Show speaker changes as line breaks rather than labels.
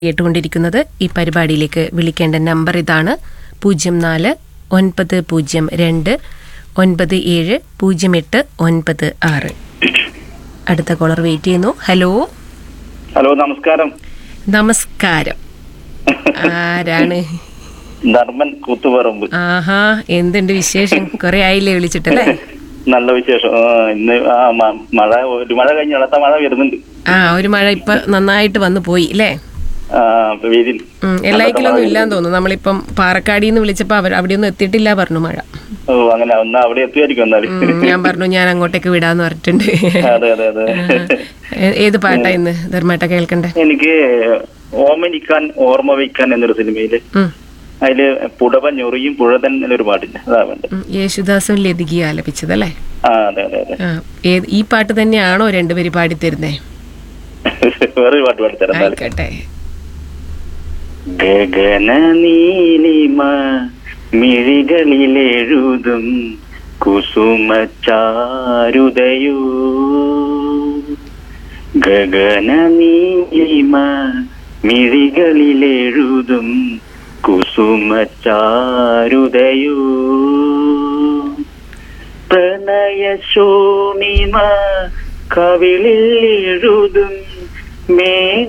കേട്ടുകൊണ്ടിരിക്കുന്നത് ഈ പരിപാടിയിലേക്ക് വിളിക്കേണ്ട നമ്പർ ഇതാണ് പൂജ്യം നാല് ഒൻപത് പൂജ്യം രണ്ട് ഒൻപത് ഏഴ് പൂജ്യം എട്ട് ഒൻപത് ആറ് അടുത്ത കോളർ വെയിറ്റ് ചെയ്യുന്നു ഹലോ
ഹലോ നമസ്കാരം
നമസ്കാരം ആരാണ്
ധർമ്മൻ കൂത്തുപറമ്പ്
ആഹാ എന്തുണ്ട് വിശേഷം കുറെ ആയില്ലേ വിളിച്ചിട്ടല്ലേ
നല്ല വിശേഷം ആ, ഇന്ന് ആ മ- മഴ ഒരു മഴ കഴിഞ്ഞ് അടുത്ത മഴ വരുന്നുണ്ട്
ആ ഒരു മഴ ഇപ്പൊ നന്നായിട്ട് വന്നു പോയി അല്ലേ
ആ വെയിൽ
ഉം, എല്ലായിക്കിലൊന്നും ഇല്ലാന്ന് തോന്നുന്നു നമ്മളിപ്പം പാറക്കാടിന്ന് വിളിച്ചപ്പോ അവർ അവിടെയൊന്നും എത്തിയിട്ടില്ല പറഞ്ഞു മഴ
ഓ അങ്ങനെ ഒന്ന് അവിടെ എത്തുമായിരിക്കും എന്നാല്
ഉം, ഞാൻ പറഞ്ഞു ഞാൻ അങ്ങോട്ടേക്ക് വിടാന്ന് പറഞ്ഞിട്ടുണ്ട്
അതെ അതെ അതെ
ഏ- ഏത് പാട്ടാ ഇന്ന് ധർമ്മേട്ട കേൾക്കണ്ടേ
എനിക്ക് ഓമനിക്കാൻ ഓർമ്മ വയ്ക്കാൻ എന്നൊരു സിനിമയില്
ഉം,
അതില് പുടവ ഞൊറിയും പുഴതൻ എന്നൊരു പാട്ടില്ല അതാ വേണ്ടത്
ഉം, യേശുദാസും ലതികയും ആലപിച്ചതല്ലേ
ആ അതെ അതെ അതെ
ആ ഏത് ഈ പാട്ട് തന്നെയാണോ രണ്ടുപേര് പാടിത്തരുന്നേ
വേറൊരു പാട്ട് പാടിത്തരാം എന്നാല്.
ആയിക്കോട്ടെ
ഗഗന നീലിമ മിഴികളിലെഴുതും കുസുമച്ചാരുതയോ ഗഗന നീലിമ മിഴികളിലെഴുതും കുസുമച്ചാരുതയോ പ്രണയശോണിമ കവിളിൽ എഴുതും മേഘ